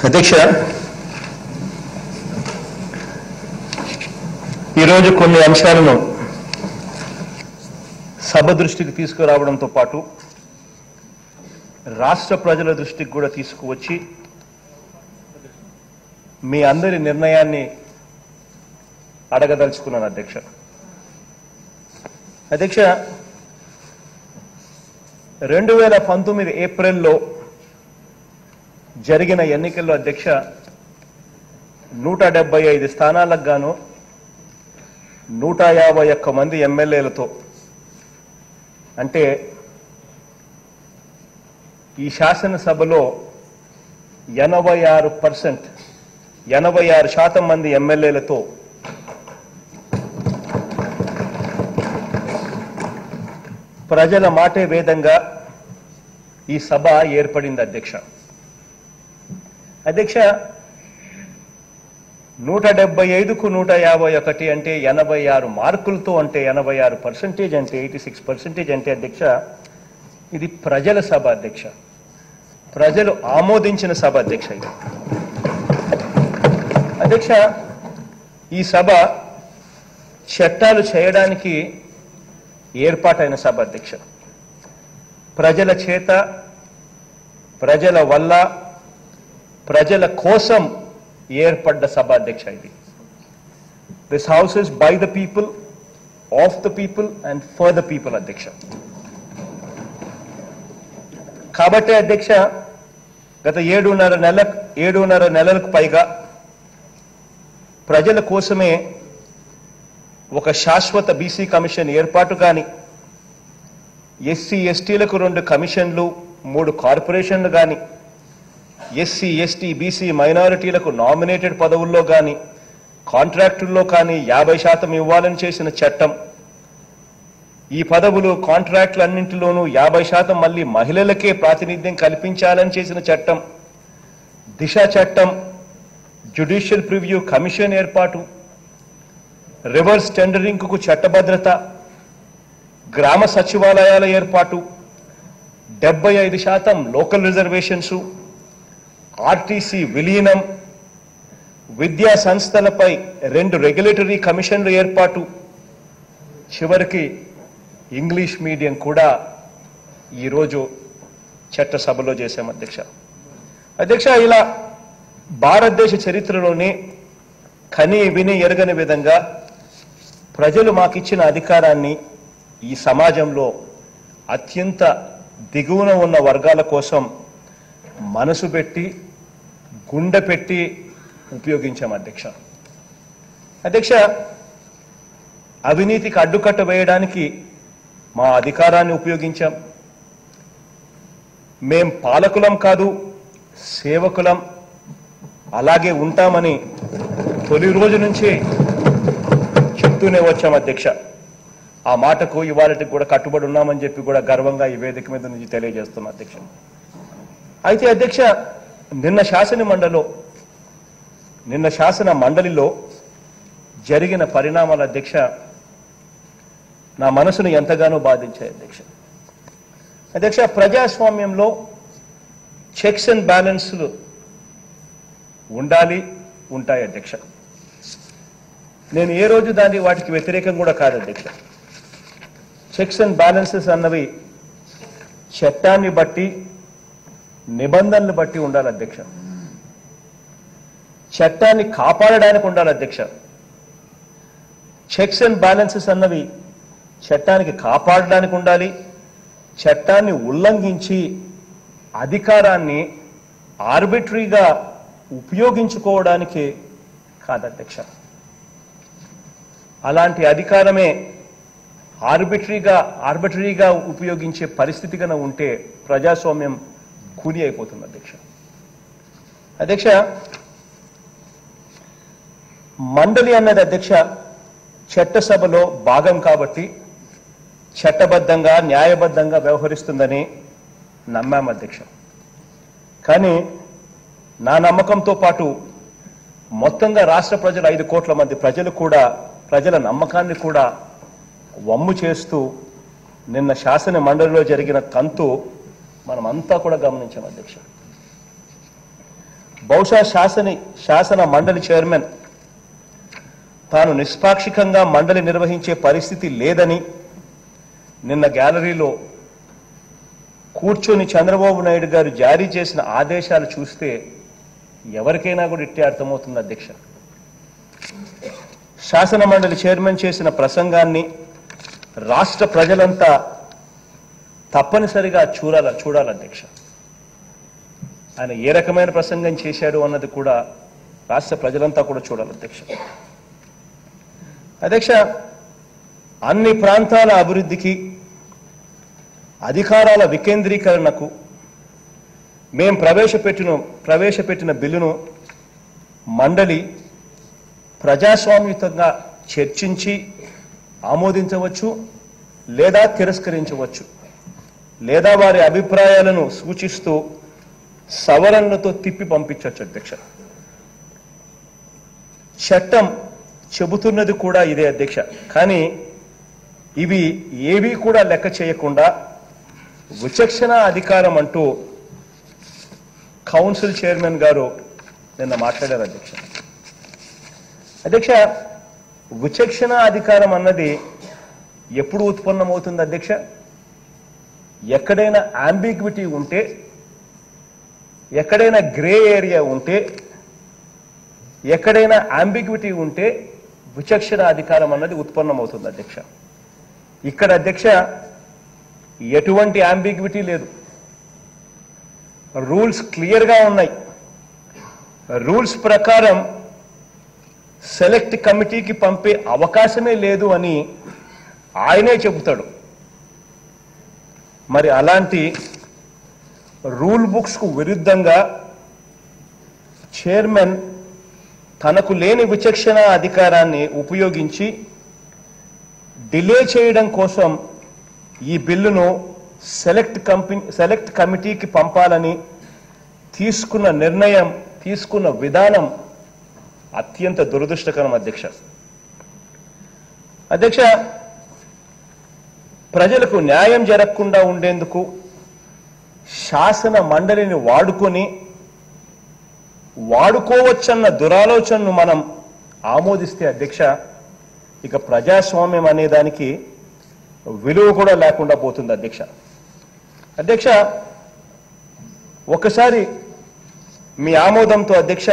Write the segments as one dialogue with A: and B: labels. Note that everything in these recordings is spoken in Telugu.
A: అధ్యక్ష ఈరోజు కొన్ని అంశాలను సభ దృష్టికి తీసుకురావడంతో పాటు రాష్ట్ర ప్రజల దృష్టికి కూడా తీసుకువచ్చి మీ అందరి నిర్ణయాన్ని అడగదలుచుకున్నాను అధ్యక్ష అధ్యక్ష రెండు వేల పంతొమ్మిది ఏప్రిల్లో జరిగిన ఎన్నికల్లో అధ్యక్ష నూట డెబ్బై ఐదు స్థానాలకు గాను నూట యాభై ఒక్క మంది ఎమ్మెల్యేలతో అంటే ఈ శాసనసభలో ఎనభై ఆరు పర్సెంట్ ఎనభై ఆరు శాతం మంది ఎమ్మెల్యేలతో ప్రజల మాటే వేదంగా ఈ సభ ఏర్పడింది అధ్యక్ష అధ్యక్ష నూట డెబ్బై ఐదుకు నూట యాభై ఒకటి అంటే ఎనభై ఆరు మార్కులతో అంటే ఎనభై ఆరు పర్సెంటేజ్ అంటే ఎయిటీ సిక్స్ పర్సెంటేజ్ అంటే అధ్యక్ష ఇది ప్రజల సభ అధ్యక్ష ప్రజలు ఆమోదించిన సభ అధ్యక్ష ఇది అధ్యక్ష ఈ సభ చట్టాలు చేయడానికి ఏర్పాటైన సభ అధ్యక్ష ప్రజల చేత ప్రజల వల్ల ప్రజల కోసం ఏర్పడ్డ సభ అధ్యక్ష ఇది this house is by the people of the people and for the people అధ్యక్ష కాబట్టి అధ్యక్ష గత ఏడున్నర నెల ఏడున్నర నెలలకు పైగా ప్రజల కోసమే ఒక శాశ్వత బీసీ కమిషన్ ఏర్పాటు కానీ ఎస్సీ ఎస్టీలకు రెండు కమిషన్లు మూడు కార్పొరేషన్లు కానీ ఎస్సీ ఎస్టీ బీసీ మైనారిటీలకు నామినేటెడ్ పదవుల్లో కానీ కాంట్రాక్టుల్లో కానీ యాభై శాతం ఇవ్వాలని చేసిన చట్టం ఈ పదవులు కాంట్రాక్టులన్నింటిలోనూ యాభై శాతం మళ్ళీ మహిళలకే ప్రాతినిధ్యం కల్పించాలని చేసిన చట్టం దిశ చట్టం జ్యుడిషియల్ ప్రివ్యూ కమిషన్ ఏర్పాటు రివర్స్ టెండరింగ్కు చట్టభద్రత గ్రామ సచివాలయాల ఏర్పాటు డెబ్బై ఐదు శాతం లోకల్ రిజర్వేషన్స్ ఆర్టీసీ విలీనం విద్యా సంస్థలపై రెండు రెగ్యులేటరీ కమిషన్ల ఏర్పాటు చివరికి ఇంగ్లీష్ మీడియం కూడా ఈరోజు చట్టసభలో చేశాం అధ్యక్ష అధ్యక్ష ఇలా భారతదేశ చరిత్రలోనే కని విని ఎరగని విధంగా ప్రజలు మాకిచ్చిన అధికారాన్ని ఈ సమాజంలో అత్యంత దిగువన ఉన్న వర్గాల కోసం మనసు పెట్టి గుండె పెట్టి ఉపయోగించాం అధ్యక్ష అధ్యక్ష అవినీతికి అడ్డుకట్ట వేయడానికి మా అధికారాన్ని ఉపయోగించాం మేం పాలకులం కాదు సేవకులం అలాగే ఉంటామని తొలి రోజు నుంచే చెప్తూనే వచ్చాం అధ్యక్ష ఆ మాటకు ఇవాళకి కూడా కట్టుబడి ఉన్నామని చెప్పి కూడా గర్వంగా ఈ వేదిక మీద నుంచి తెలియజేస్తున్నా అధ్యక్ష అయితే అధ్యక్ష నిన్న శాసన మండలిలో నిన్న శాసన మండలిలో జరిగిన పరిణామాల అధ్యక్ష నా మనసును ఎంతగానో బాధించాయి అధ్యక్ష అధ్యక్ష ప్రజాస్వామ్యంలో చెక్స్ అండ్ బ్యాలెన్స్లు ఉండాలి ఉంటాయి అధ్యక్ష నేను ఏ రోజు దాన్ని వాటికి వ్యతిరేకం కూడా కాదు అధ్యక్ష చెక్స్ అండ్ బ్యాలెన్సెస్ అన్నవి చట్టాన్ని బట్టి నిబంధనలు బట్టి ఉండాలి అధ్యక్ష చట్టాన్ని కాపాడడానికి ఉండాలి అధ్యక్ష చెక్స్ అండ్ బ్యాలెన్సెస్ అన్నవి చట్టానికి కాపాడడానికి ఉండాలి చట్టాన్ని ఉల్లంఘించి అధికారాన్ని ఆర్బిటరీగా ఉపయోగించుకోవడానికి కాదు అధ్యక్ష అలాంటి అధికారమే ఆర్బిటరీగా ఆర్బిటరీగా ఉపయోగించే పరిస్థితి కనుక ఉంటే ప్రజాస్వామ్యం కూలి అయిపోతుంది అధ్యక్ష అధ్యక్ష మండలి అన్నది అధ్యక్ష చట్టసభలో భాగం కాబట్టి చట్టబద్ధంగా న్యాయబద్ధంగా వ్యవహరిస్తుందని నమ్మాం అధ్యక్ష కానీ నా నమ్మకంతో పాటు మొత్తంగా రాష్ట్ర ప్రజలు ఐదు కోట్ల మంది ప్రజలు కూడా ప్రజల నమ్మకాన్ని కూడా వమ్ము చేస్తూ నిన్న శాసన మండలిలో జరిగిన తంతు మనం అంతా కూడా గమనించాం అధ్యక్ష బహుశా శాసని శాసన మండలి చైర్మన్ తాను నిష్పాక్షికంగా మండలి నిర్వహించే పరిస్థితి లేదని నిన్న గ్యాలరీలో కూర్చొని చంద్రబాబు నాయుడు గారు జారీ చేసిన ఆదేశాలు చూస్తే ఎవరికైనా కూడా ఇట్టే అర్థమవుతుంది అధ్యక్ష శాసన మండలి చైర్మన్ చేసిన ప్రసంగాన్ని రాష్ట్ర ప్రజలంతా తప్పనిసరిగా చూడాల చూడాలి అధ్యక్ష ఆయన ఏ రకమైన ప్రసంగం చేశాడు అన్నది కూడా రాష్ట్ర ప్రజలంతా కూడా చూడాలి అధ్యక్ష అధ్యక్ష అన్ని ప్రాంతాల అభివృద్ధికి అధికారాల వికేంద్రీకరణకు మేం ప్రవేశపెట్టిన ప్రవేశపెట్టిన బిల్లును మండలి ప్రజాస్వామ్యుతంగా చర్చించి ఆమోదించవచ్చు లేదా తిరస్కరించవచ్చు లేదా వారి అభిప్రాయాలను సూచిస్తూ సవరణలతో తిప్పి పంపించవచ్చు అధ్యక్ష చట్టం చెబుతున్నది కూడా ఇదే అధ్యక్ష కానీ ఇవి ఏవి కూడా లెక్క చేయకుండా విచక్షణ అధికారం అంటూ కౌన్సిల్ చైర్మన్ గారు నిన్న మాట్లాడారు అధ్యక్ష అధ్యక్ష విచక్షణ అధికారం అన్నది ఎప్పుడు ఉత్పన్నమవుతుంది అధ్యక్ష ఎక్కడైనా అంబిగ్విటీ ఉంటే ఎక్కడైనా గ్రే ఏరియా ఉంటే ఎక్కడైనా అంబిగ్విటీ ఉంటే విచక్షణ అధికారం అన్నది ఉత్పన్నమవుతుంది అధ్యక్ష ఇక్కడ అధ్యక్ష ఎటువంటి అంబిగ్విటీ లేదు రూల్స్ క్లియర్గా ఉన్నాయి రూల్స్ ప్రకారం సెలెక్ట్ కమిటీకి పంపే అవకాశమే లేదు అని ఆయనే చెబుతాడు మరి అలాంటి రూల్ బుక్స్ కు విరుద్ధంగా చైర్మన్ తనకు లేని విచక్షణ అధికారాన్ని ఉపయోగించి డిలే చేయడం కోసం ఈ బిల్లును సెలెక్ట్ కంపెనీ సెలెక్ట్ కమిటీకి పంపాలని తీసుకున్న నిర్ణయం తీసుకున్న విధానం అత్యంత దురదృష్టకరం అధ్యక్ష అధ్యక్ష ప్రజలకు న్యాయం జరగకుండా ఉండేందుకు శాసన మండలిని వాడుకొని వాడుకోవచ్చన్న దురాలోచనను మనం ఆమోదిస్తే అధ్యక్ష ఇక ప్రజాస్వామ్యం అనే దానికి విలువ కూడా లేకుండా పోతుంది అధ్యక్ష అధ్యక్ష ఒకసారి మీ ఆమోదంతో అధ్యక్ష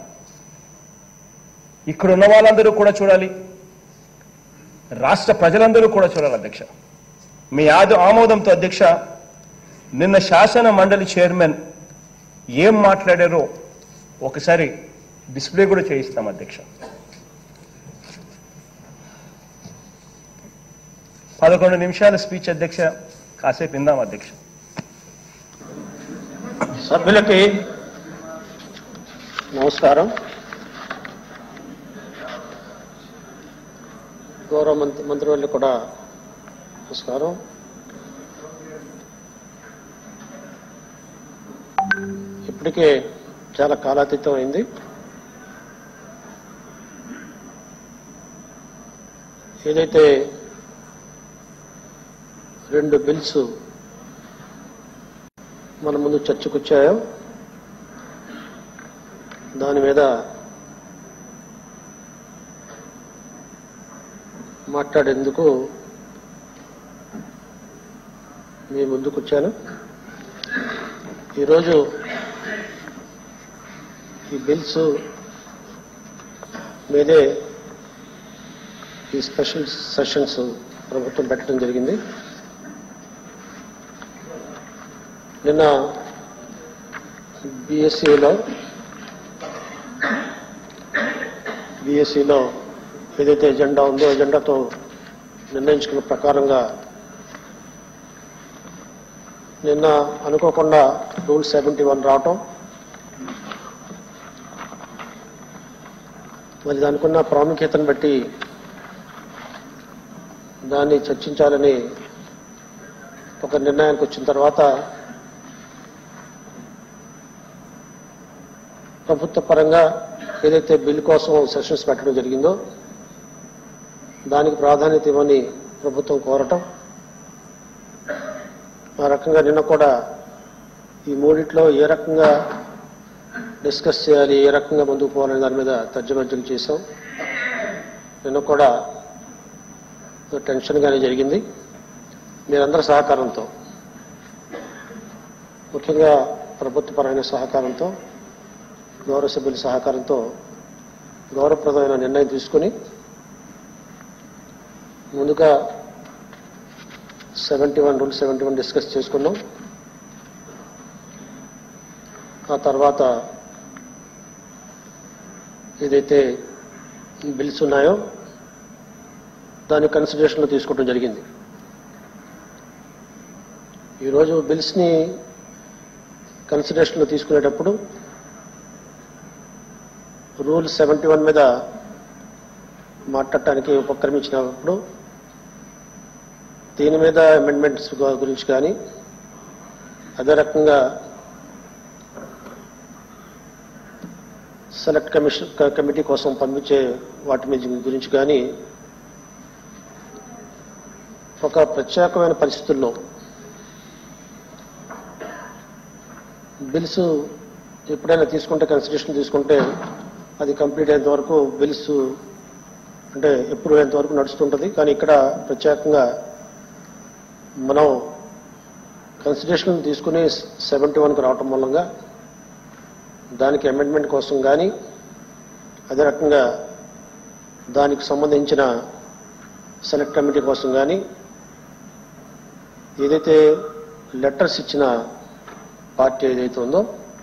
A: ఇక్కడ ఉన్న వాళ్ళందరూ కూడా చూడాలి రాష్ట్ర ప్రజలందరూ కూడా చూడాలి అధ్యక్ష మీ ఆద ఆమోదంతో అధ్యక్ష నిన్న శాసన మండలి చైర్మన్ ఏం మాట్లాడారో ఒకసారి డిస్ప్లే కూడా చేయిస్తాం అధ్యక్ష పదకొండు నిమిషాల స్పీచ్ అధ్యక్ష కాసేపు విందాం అధ్యక్ష
B: సభ్యులకి నమస్కారం గౌరవ మంత్రి మంత్రివర్యులు కూడా నమస్కారం ఇప్పటికే చాలా కాలాతీతం అయింది ఏదైతే రెండు బిల్స్ మన ముందు చర్చకు వచ్చాయో దాని మీద మాట్లాడేందుకు మీ ముందుకు వచ్చాను ఈరోజు ఈ బిల్స్ మీదే ఈ స్పెషల్ సెషన్స్ ప్రభుత్వం పెట్టడం జరిగింది నిన్న బీఎస్సీలో బీఎస్సీలో ఏదైతే ఎజెండా ఉందో ఎజెండాతో నిర్ణయించుకున్న ప్రకారంగా నిన్న అనుకోకుండా రూల్ సెవెంటీ వన్ రావటం మరి దానికి ఉన్న ప్రాముఖ్యతను బట్టి దాన్ని చర్చించాలని ఒక నిర్ణయానికి వచ్చిన తర్వాత ప్రభుత్వ పరంగా ఏదైతే బిల్ కోసం సెషన్స్ పెట్టడం జరిగిందో దానికి ప్రాధాన్యత ఇవ్వని ప్రభుత్వం కోరటం ఆ రకంగా నిన్న కూడా ఈ మూడిట్లో ఏ రకంగా డిస్కస్ చేయాలి ఏ రకంగా ముందుకు పోవాలనే దాని మీద తర్జమర్జలు చేశాం నిన్న కూడా టెన్షన్గానే జరిగింది మీరందరి సహకారంతో ముఖ్యంగా ప్రభుత్వపరమైన సహకారంతో గౌరవ సభ్యుల సహకారంతో గౌరవప్రదమైన నిర్ణయం తీసుకుని ముందుగా seventy one rule seventy one discuss చేసుకున్నాం ఆ తర్వాత ఏదైతే బిల్స్ ఉన్నాయో దాని కన్సిడరేషన్లో తీసుకోవడం జరిగింది ఈరోజు బిల్స్ని కన్సిడరేషన్లో తీసుకునేటప్పుడు రూల్ సెవెంటీ వన్ మీద మాట్లాడటానికి ఉపక్రమించినప్పుడు దీని మీద అమెండ్మెంట్స్ గురించి కానీ అదే రకంగా సెలెక్ట్ కమిషన్ క- కమిటీ కోసం పంపించే వాటి మీద గురించి కానీ ఒక ప్రత్యేకమైన పరిస్థితుల్లో బిల్స్ ఎప్పుడైనా తీసుకుంటే కన్సిడరేషన్ తీసుకుంటే అది కంప్లీట్ అయ్యేంత వరకు బిల్స్ అంటే ఎప్పుడు అయ్యేంత వరకు నడుస్తుంటుంది కానీ ఇక్కడ ప్రత్యేకంగా మనం కన్సిడరేషన్ తీసుకుని సెవెంటీ వన్కి రావటం మూలంగా దానికి అమెండ్మెంట్ కోసం కానీ అదే రకంగా దానికి సంబంధించిన సెలెక్ట్ కమిటీ కోసం కానీ ఏదైతే లెటర్స్ ఇచ్చిన పార్టీ ఏదైతే ఉందో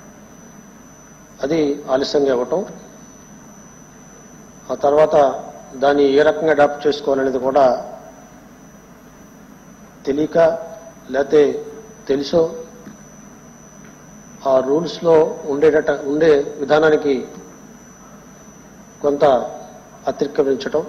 B: అది ఆలస్యంగా ఇవ్వటం ఆ తర్వాత దాన్ని ఏ రకంగా అడాప్ట్ చేసుకోవాలనేది కూడా తెలియక లేకపోతే తెలుసో ఆ రూల్స్లో ఉండేటట ఉండే విధానానికి కొంత అతిక్రమించటం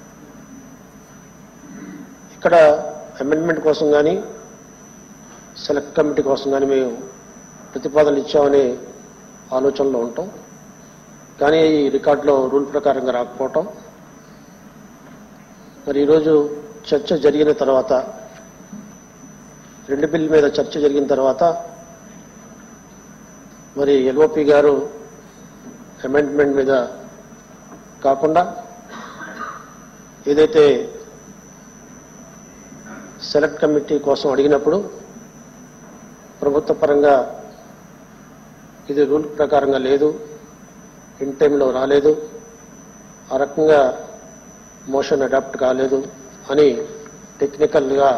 B: ఇక్కడ అమెండ్మెంట్ కోసం కానీ సెలెక్ట్ కమిటీ కోసం కానీ మేము ప్రతిపాదనలు ఇచ్చామనే ఆలోచనలో ఉంటాం కానీ ఈ రికార్డులో రూల్ ప్రకారంగా రాకపోవటం మరి ఈరోజు చర్చ జరిగిన తర్వాత రెండు బిల్ మీద చర్చ జరిగిన తర్వాత మరి ఎల్ఓపి గారు అమెండ్మెంట్ మీద కాకుండా ఏదైతే సెలెక్ట్ కమిటీ కోసం అడిగినప్పుడు ప్రభుత్వ పరంగా ఇది రూల్ ప్రకారంగా లేదు ఇన్ టైంలో రాలేదు ఆ రకంగా మోషన్ అడాప్ట్ కాలేదు అని టెక్నికల్గా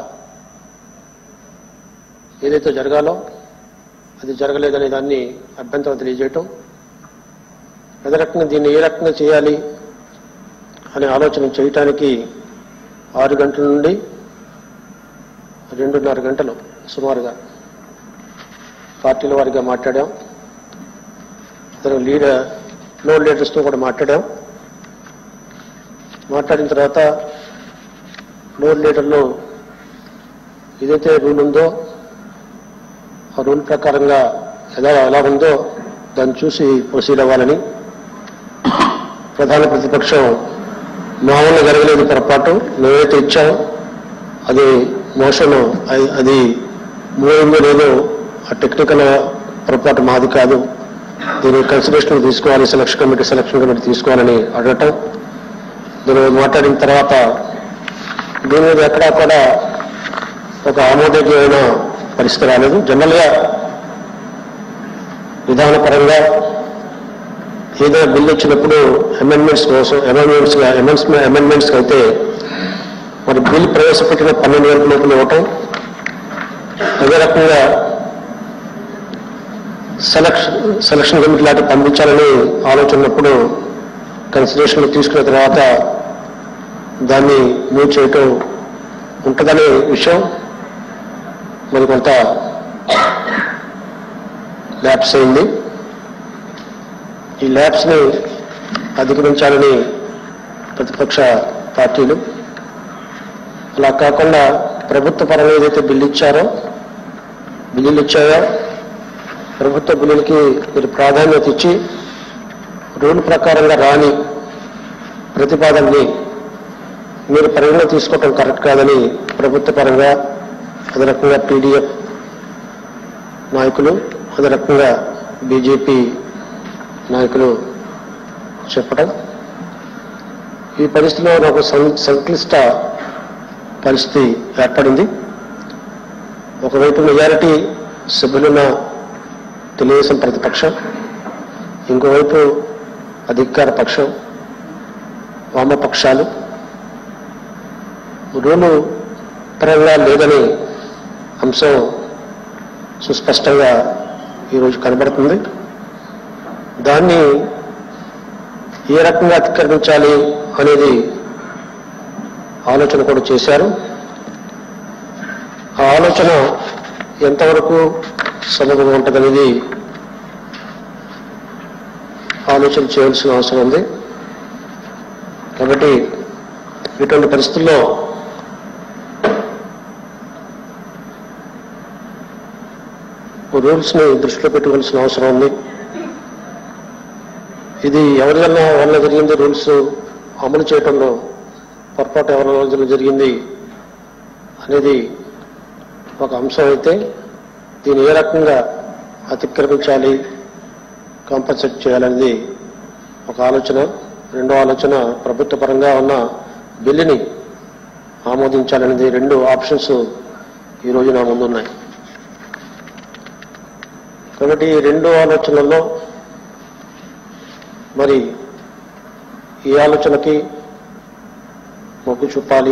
B: ఏదైతే జరగాలో అది జరగలేదనే దాన్ని అభ్యంతరం తెలియజేయటం అదే రకంగా దీన్ని ఏ రకంగా చేయాలి అనే ఆలోచన చేయటానికి ఆరు గంటల నుండి రెండున్నర గంటలు సుమారుగా పార్టీల వారిగా మాట్లాడాం ఇతను లీడర్ ఫ్లోర్ లీడర్స్తో కూడా మాట్లాడాం మాట్లాడిన తర్వాత ఫ్లోర్ లీడర్లో ఏదైతే రూల్ ఉందో ఆ రూల్ ప్రకారంగా ఎలా ఎలా ఉందో దాన్ని చూసి ప్రొసీడ్ అవ్వాలని ప్రధాన ప్రతిపక్షం మామూలుగా జరగలేదు పొరపాటు మేమైతే ఇచ్చాం అది మోషన్ అయి- అది మూడిందో లేదో ఆ టెక్నికల్ పొరపాటు మాది కాదు దీన్ని కన్సిడరేషన్ తీసుకోవాలి సెలక్షన్ కమిటీ సెలక్షన్ కమిటీ తీసుకోవాలని అడగటం దీని మీద మాట్లాడిన తర్వాత దీని మీద ఎక్కడా కూడా ఒక ఆమోదయోగ్యమైన పరిస్థితి రాలేదు జనరల్గా విధానపరంగా ఏదో బిల్లు వచ్చినప్పుడు అమెండ్మెంట్స్ కోసం అమెండ్మెంట్స్ అమెండ్మెంట్స్ అయితే మరి బిల్ ప్రవేశపెట్టిన పన్నెండు గంటల లోపల ఇవ్వటం అదే రకంగా సెలక్షన్ సెలక్షన్ కమిటీ లాంటి పంపించాలని ఆలోచన ఉన్నప్పుడు కన్సిడరేషన్లో తీసుకున్న తర్వాత దాన్ని మూవ్ చేయటం ఉంటుందనే విషయం మరి కొంత ల్యాప్స్ అయింది ఈ ల్యాబ్స్ని అధిగమించాలని ప్రతిపక్ష పార్టీలు అలా కాకుండా ప్రభుత్వ పరంగా ఏదైతే బిల్లు ఇచ్చారో బిల్లులు ఇచ్చాయో ప్రభుత్వ బిల్లులకి మీరు ప్రాధాన్యత ఇచ్చి రూల్ ప్రకారంగా రాని ప్రతిపాదనని మీరు పరిగణలో తీసుకోవటం కరెక్ట్ కాదని ప్రభుత్వ పరంగా అదే రకంగా పీడీఎఫ్ నాయకులు అదే రకంగా బీజేపీ నాయకులు చెప్పడం ఈ పరిస్థితిలో ఒక సం- సంక్లిష్ట పరిస్థితి ఏర్పడింది ఒకవైపు మెజారిటీ సభ్యులున్న తెలుగుదేశం ప్రతిపక్షం ఇంకోవైపు అధికార పక్షం వామపక్షాలు రూలు పరంగా లేదని అంశం సుస్పష్టంగా ఈరోజు కనబడుతుంది దాన్ని ఏ రకంగా అతిక్రమించాలి అనేది ఆలోచన కూడా చేశారు ఆ ఆలోచన ఎంతవరకు సమగ్రంగా ఉంటుందనేది ఆలోచన చేయాల్సిన అవసరం ఉంది కాబట్టి ఇటువంటి పరిస్థితుల్లో రూల్స్ ని దృష్టిలో పెట్టుకోవాల్సిన అవసరం ఉంది ఇది ఎవరి వల్ల వల్ల జరిగింది రూల్స్ అమలు చేయడంలో పొరపాటు ఎవరి వల్ల జరిగింది అనేది ఒక అంశం అయితే దీన్ని ఏ రకంగా అతిక్రమించాలి కాంపన్సేట్ చేయాలనేది ఒక ఆలోచన రెండో ఆలోచన ప్రభుత్వ పరంగా ఉన్న బిల్లుని ఆమోదించాలనేది రెండు ఆప్షన్స్ ఈ రోజు నా ముందున్నాయి కాబట్టి ఈ రెండు ఆలోచనల్లో మరి ఈ ఆలోచనకి మొగ్గు చూపాలి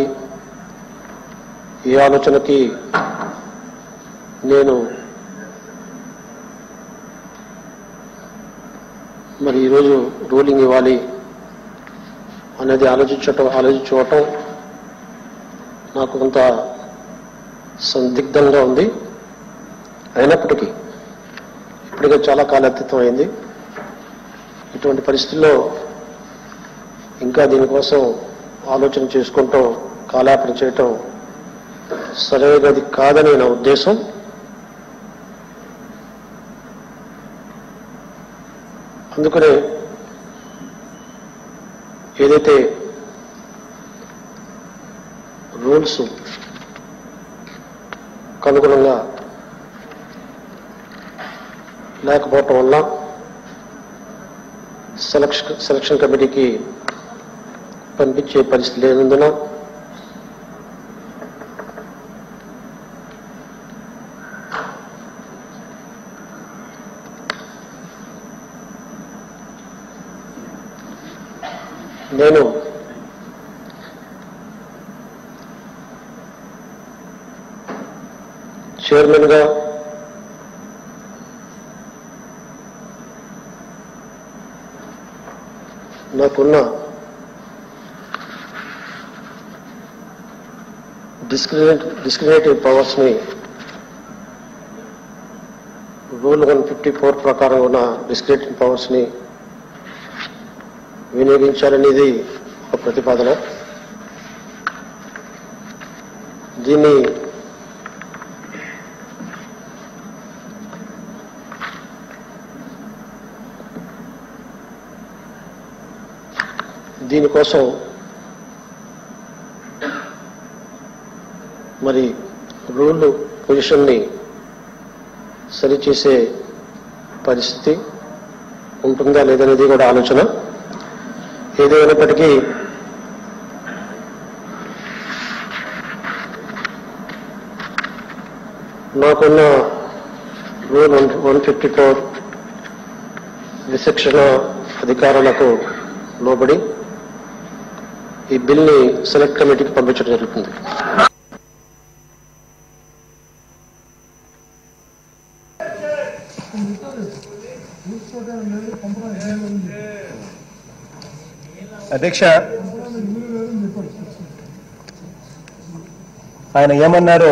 B: ఈ ఆలోచనకి నేను మరి ఈరోజు రూలింగ్ ఇవ్వాలి అనేది ఆలోచించటం ఆలోచించుకోవటం నాకు కొంత సందిగ్ధంగా ఉంది అయినప్పటికీ ఇప్పటికే చాలా కాలాతీతం అయింది ఇటువంటి పరిస్థితుల్లో ఇంకా దీనికోసం ఆలోచన చేసుకుంటూ కాలాపన చేయటం సరైనది కాదని నా ఉద్దేశం అందుకనే ఏదైతే రూల్స్ అనుగుణంగా లేకపోవటం వల్ల సెలక్షన్ సెలక్షన్ కమిటీకి పంపించే పరిస్థితి లేనందున నేను చైర్మన్గా నాకున్న డిస్క్రిమినేట్ డిస్క్రిమినేటివ్ పవర్స్ని రూల్ వన్ ఫిఫ్టీ ఫోర్ ప్రకారం ఉన్న డిస్క్రిమినేటివ్ పవర్స్ని వినియోగించాలనేది ఒక ప్రతిపాదన దీన్ని దీనికోసం మరి రూల్ పొజిషన్ని సరిచేసే పరిస్థితి ఉంటుందా లేదనేది కూడా ఆలోచన ఏదైనప్పటికీ నాకున్న rule one one fifty four విశిక్షణ అధికారులకు లోబడి ఈ బిల్ని సెలెక్ట్ కమిటీకి పంపించడం జరుగుతుంది
A: అధ్యక్ష ఆయన ఏమన్నారో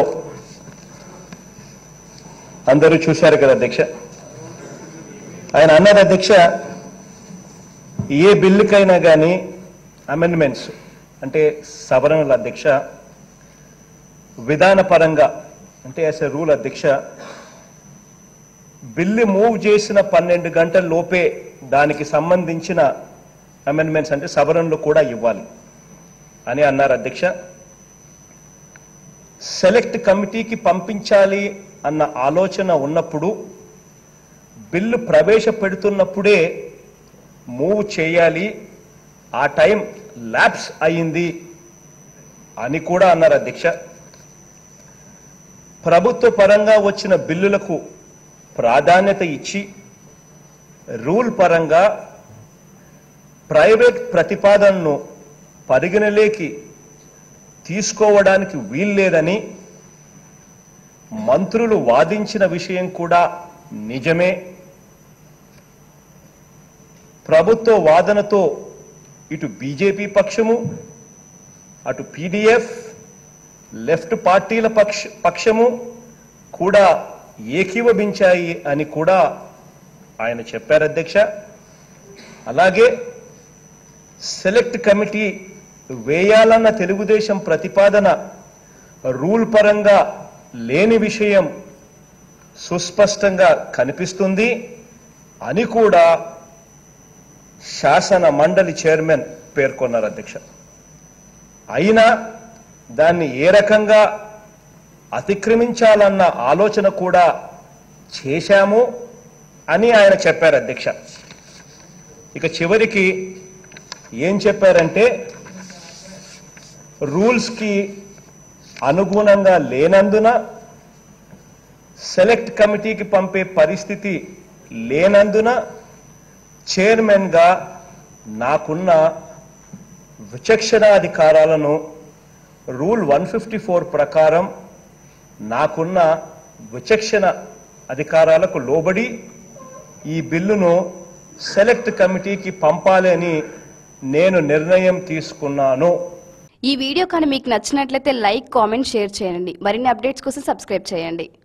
A: అందరూ చూశారు కదా అధ్యక్ష ఆయన అన్నారు అధ్యక్ష ఏ బిల్లుకైనా కానీ అమెండ్మెంట్స్ అంటే సవరణల అధ్యక్ష విధానపరంగా అంటే యాజ్ ఎ రూల్ అధ్యక్ష బిల్లు మూవ్ చేసిన పన్నెండు గంటల లోపే దానికి సంబంధించిన అమెండ్మెంట్స్ అంటే సవరణలు కూడా ఇవ్వాలి అని అన్నారు అధ్యక్ష సెలెక్ట్ కమిటీకి పంపించాలి అన్న ఆలోచన ఉన్నప్పుడు బిల్లు ప్రవేశపెడుతున్నప్పుడే మూవ్ చేయాలి ఆ టైం ల్యాప్స్ అయింది అని కూడా అన్నారు అధ్యక్ష ప్రభుత్వ పరంగా వచ్చిన బిల్లులకు ప్రాధాన్యత ఇచ్చి రూల్ పరంగా ప్రైవేట్ ప్రతిపాదనను పరిగణలోకి తీసుకోవడానికి వీల్లేదని మంత్రులు వాదించిన విషయం కూడా నిజమే ప్రభుత్వ వాదనతో ఇటు బీజేపీ పక్షము అటు పీడిఎఫ్ లెఫ్ట్ పార్టీల పక్ష పక్షము కూడా ఏకీభవించాయి అని కూడా ఆయన చెప్పారు అధ్యక్ష అలాగే సెలెక్ట్ కమిటీ వేయాలన్న తెలుగుదేశం ప్రతిపాదన రూల్ పరంగా లేని విషయం సుస్పష్టంగా కనిపిస్తుంది అని కూడా శాసన మండలి చైర్మన్ పేర్కొన్నారు అధ్యక్ష అయినా దాన్ని ఏ రకంగా అతిక్రమించాలన్న ఆలోచన కూడా చేశాము అని ఆయన చెప్పారు అధ్యక్ష ఇక చివరికి ఏం చెప్పారంటే రూల్స్కి అనుగుణంగా లేనందున సెలెక్ట్ కమిటీకి పంపే పరిస్థితి లేనందున చైర్మన్గా నాకున్న విచక్షణాధికారాలను రూల్ వన్ ఫిఫ్టీ ఫోర్ ప్రకారం నాకున్న విచక్షణ అధికారాలకు లోబడి ఈ బిల్లును సెలెక్ట్ కమిటీకి పంపాలి అని నేను నిర్ణయం తీసుకున్నాను
C: ఈ వీడియో కానీ మీకు నచ్చినట్లయితే లైక్ కామెంట్ షేర్ చేయండి మరిన్ని అప్డేట్స్ కోసం సబ్స్క్రైబ్ చేయండి